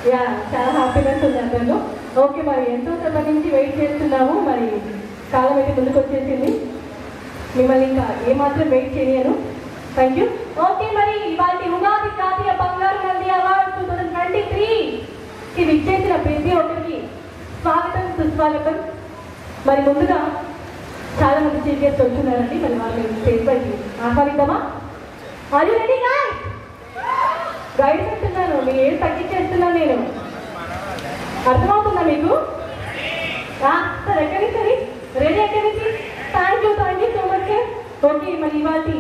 Yeah చాలా happiness ఉంది అందరిలో ఓకే మరి ఎంతో సేపటి నుంచి వెయిట్ చేస్తున్నాము మరి కాలం అయితే ముందుకు వచ్చేసింది మిమ్మల్ని ఇంకా ఏమాత్రం వెయిట్ చేయను థ్యాంక్ యూ ఓకే మరి ఇవాళ ఉగాది జాతీయ బంగారు Nandi award two thousand twenty త్రీకి విచ్చేసిన ప్రతి ఒక్కరికి స్వాగతం సుస్వాగతం మరి ముందుగా చాలా మంది చీఫ్ గెస్ట్ వస్తున్నారండి మరి వాళ్ళు స్టేజ్ పైకి ఆహ్వానిద్దామా అది రెడీ గైడ్ చెప్తున్నాను మీ ఏం తగ్గించేస్తున్నాను నేను అర్థమవుతుందా మీకు ఆ, సార్ ఎక్కడి నుంచి అది? రెడీ ఎక్కడి నుంచి thank you thank you so much okay మరి ఇవాళ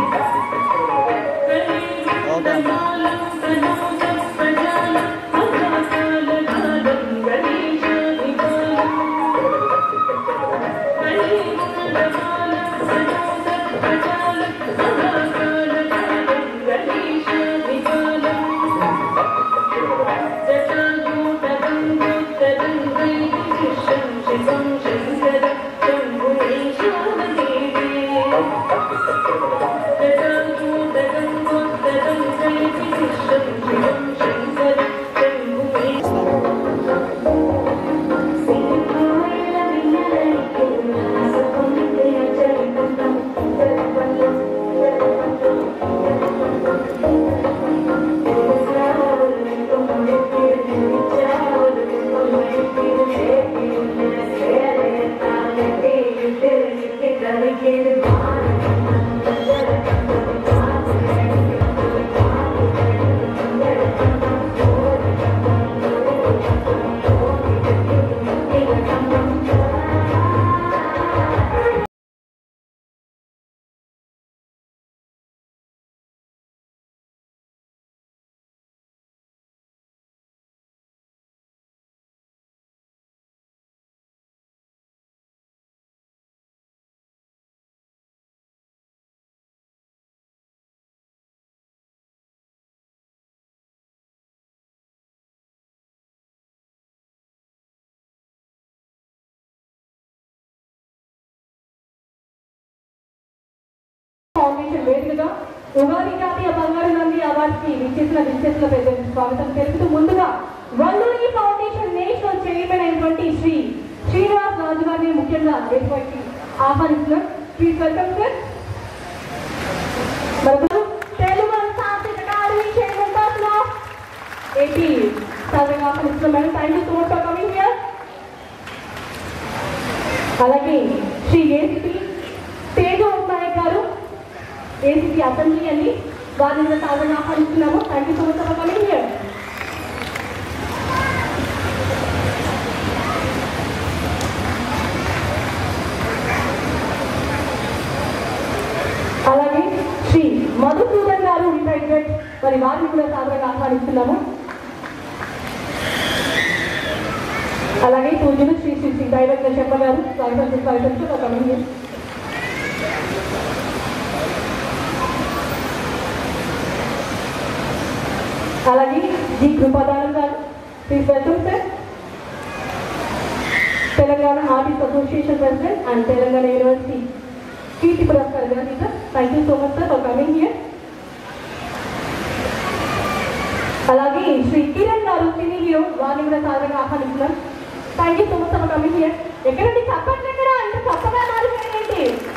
ఫౌండేషన్ వేదికగా ఉగాది జాతీయ బంగారు నంది అవార్డ్స్ కి విచ్చేసిన విచ్చేసిన పెద్దలకు స్వాగతం తెలుపుతూ ముందుగా వల్లూరి ఫౌండేషన్ నేషనల్ చైర్మన్ అయినటువంటి శ్రీ శ్రీనివాస్ రాజు గారిని ముఖ్యంగా వేదికకి ఆహ్వానిస్తున్నారు ప్లీజ్ వెల్కమ్ సార్ మరొకరు తెలుగు సాంస్కృతిక academy chairman person of AP సాధారణంగా ఆహ్వానిస్తున్నారు madam thank you so much for coming here అలాగే శ్రీ ఏసీపీ తేజు నాయక్ గారు ఏసీపీ అసెంబ్లీ అని వారిని కూడా సాధారణ ఆహ్వానిస్తున్నాము thank you so much for coming here అలాగే శ్రీ మధుసూదన్ గారు రిటైర్డ్ మరి వారిని కూడా సాధారణంగా ఆహ్వానిస్తున్నాము అలాగే పూజలు శ్రీ శ్రీ శ్రీ డైరెక్టర్ శర్మ గారు స్వాగతం స్వాగతం ఒక కమింగ్ అలాగే G Krupadanam garu please welcome sir Telangana artist association president and Telangana university Keerthi Puraskar garu sir thank you so much sir for coming here అలాగే శ్రీ కిరణ్ గారు సినీ హీరో వారిని కూడా సాధారణంగా ఆహ్వానిస్తున్నారు thank you so much for coming here ఎక్కడండి చప్పట్లు ఎక్కడ ఇంత చప్పగా మారిపోయింది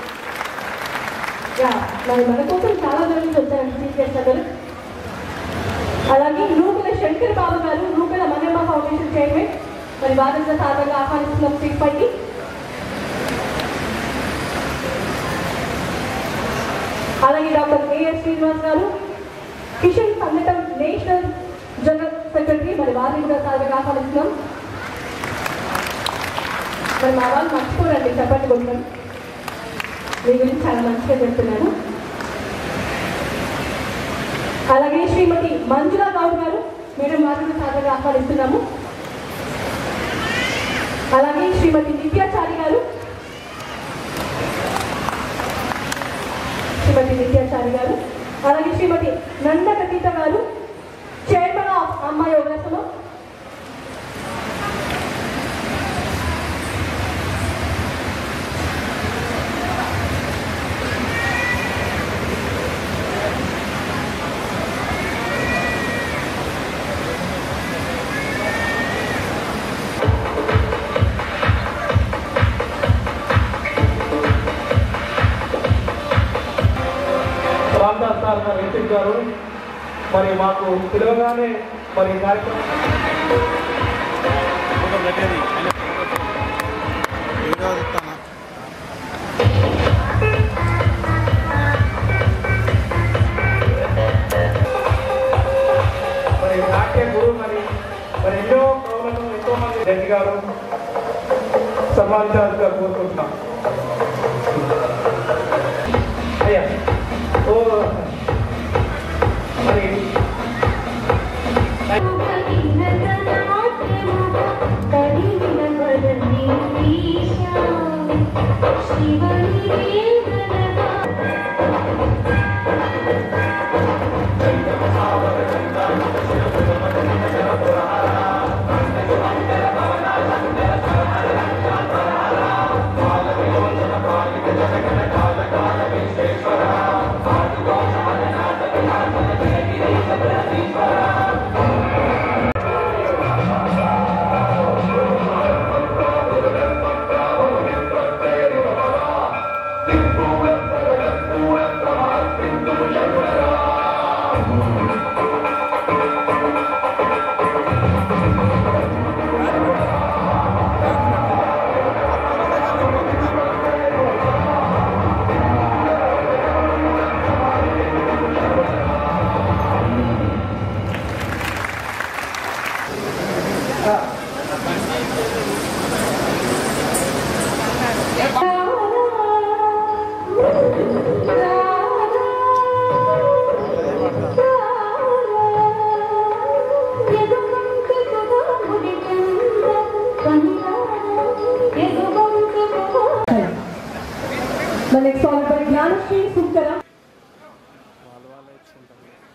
యా మరి మన కోసం చాలా దూరం నుంచి వచ్చారండి చీఫ్ గెస్ట్ గారు అలాగే రూపల శంకర్ బాబు గారు రూపల మనమ్మ ఫౌండేషన్ చైర్మన్ మరి వారిని కూడా సాధారణంగా ఆహ్వానిస్తున్నాం స్పీక్ పైకి అలాగే డాక్టర్ ఏఎస్ శ్రీనివాస్ గారు కిషన్ సంఘటన నేషనల్ జనరల్ సెక్రటరీ మరి వారిని కూడా సాధారణంగా ఆహ్వానిస్తున్నాం మరి మా వాళ్ళు మర్చిపోరండి చెప్పండి కొంచెం మీ గురించి చాలా మంచిగా చెప్తున్నాను అలాగే శ్రీమతి మంజులా గౌడ్ గారు మేడం వారిని సాధారణంగా ఆహ్వానిస్తున్నాము అలాగే శ్రీమతి నిత్యాచారి గారు శ్రీమతి నిత్యాచారి గారు అలాగే శ్రీమతి నంద కతీత గారు చైర్మన్ ఆఫ్ అమ్మాయి యోగాసనం కార్తీక్ గారు మరి మాకు పిలవగానే మరి ఈ కార్యక్రమం మరి నాట్య గురువు మరి మరి ఎన్నో కవులను ఎంతో మంది రెడ్డి గారు సన్మానించాల్సిగా కోరుకుంటున్నాం అయ్యా ఓ మరి The next followed by Gnanashri Sukkara.